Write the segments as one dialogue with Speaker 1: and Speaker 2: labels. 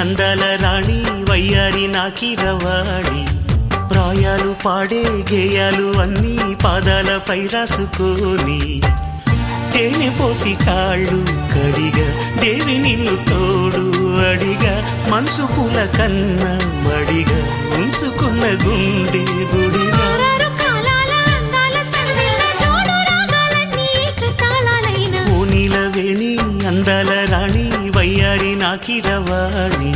Speaker 1: అందాల రాణి వయ్యారి నాకిరవాడి ప్రాయాలు పాడే గేయాలు అన్నీ పాదాలపై రాసుకొని తేనె పోసి కాళ్ళు కడిగా దేవి నిన్ను తోడు అడిగా మనసు పూల కన్నా మడిగా ఉంచుకున్న గుండె గుడిగా
Speaker 2: ఆరారు కాలాల అందాల సందెల జోడు రాగాలన్నీ ఏకతాళాలైన
Speaker 1: పూనీల వేణి అందాల రాణి వయ్యారి నాకిరవాణి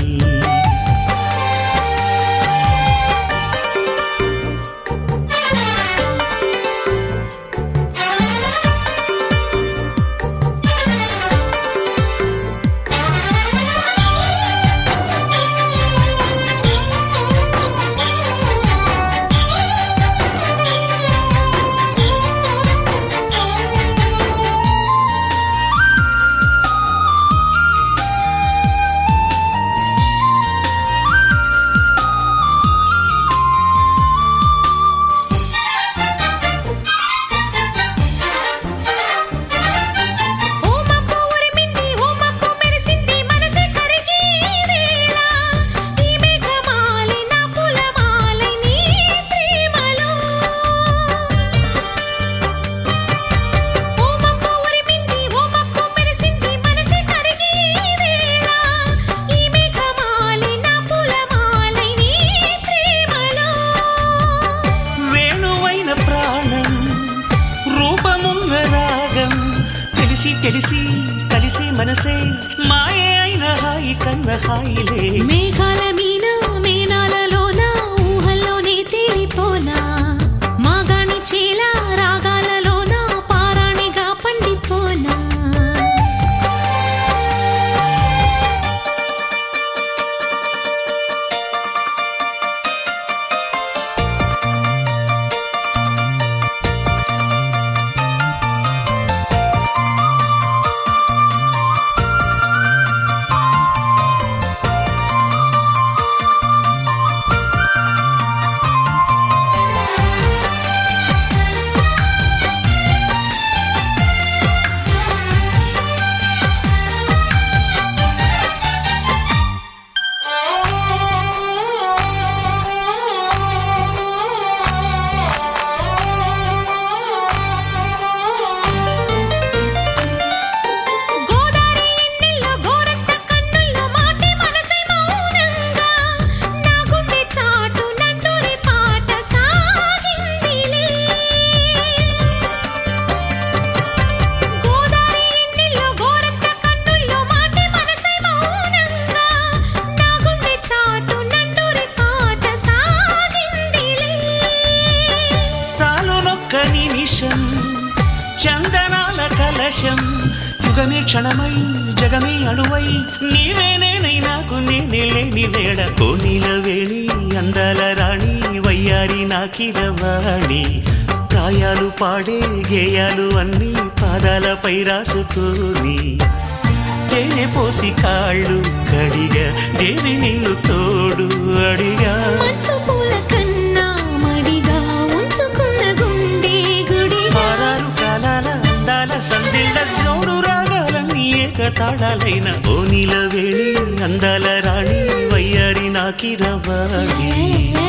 Speaker 2: ఓ మబ్బు ఉరిమింది ఓ మబ్బు మెరిసింది మనసే కరిగి ఈ వేళ ఈ మేఘమాలి నా పూలమాలై నీ ప్రేమలో ఓ మబ్బు ఉరిమింది ఓ మబ్బు మెరిసింది మనసే కరిగి ఈ వేళ ఈ మేఘమాలి నా పూలమాలై నీ ప్రేమలో
Speaker 1: వేణువైన ప్రాణం రూపమున్న రాగం తెలిసి తెలిసి కలిసి మనసే మాయ అయిన హాయి కన్న హాయిలే
Speaker 2: మేఘాల మీన మేనాలలోన ఊహల్లోనే తేలిపోనా మాగాణి చేల రాగాలలోన పారాణిగా పండిపోనా గోదారి ఎన్నెల్లో గోరంత కన్నుల్లో మాటే మనసే మౌనంగా నా గుండె చాటు నంటూరి పాట సాగిందిలే గోదారి ఎన్నెల్లో గోరంత కన్నుల్లో మాటే మనసే మౌనంగా నా గుండె చాటు నంటూరి పాట సాగిందిలే
Speaker 1: సాలునొక్క నిమిషం చందనాల కలశం యుగమే క్షణమై జగమే అణువై నీవే నేనై నాకు నేనే లేని వేళ కోనీల వేణి అందాల రాణి వయ్యారి నాకిరవాణి ప్రాయాలు పాడే గేయాలు అన్నీ పాదాలపై రాసుకొని తేనె పోసి కాళ్ళు కడిగా దేవి నిన్ను తోడు అడిగా
Speaker 2: మంచు పూల కన్నా మడిగా ఉంచుకున్న గుండె గుడి
Speaker 1: ఆరారు కాలాల అందాల సందిళ్ళ జోడు రాగాలన్నీ ఏకతాళాలైన ఓనిల వేణి అందాల రాణి వయ్యారి నాకిరవాణి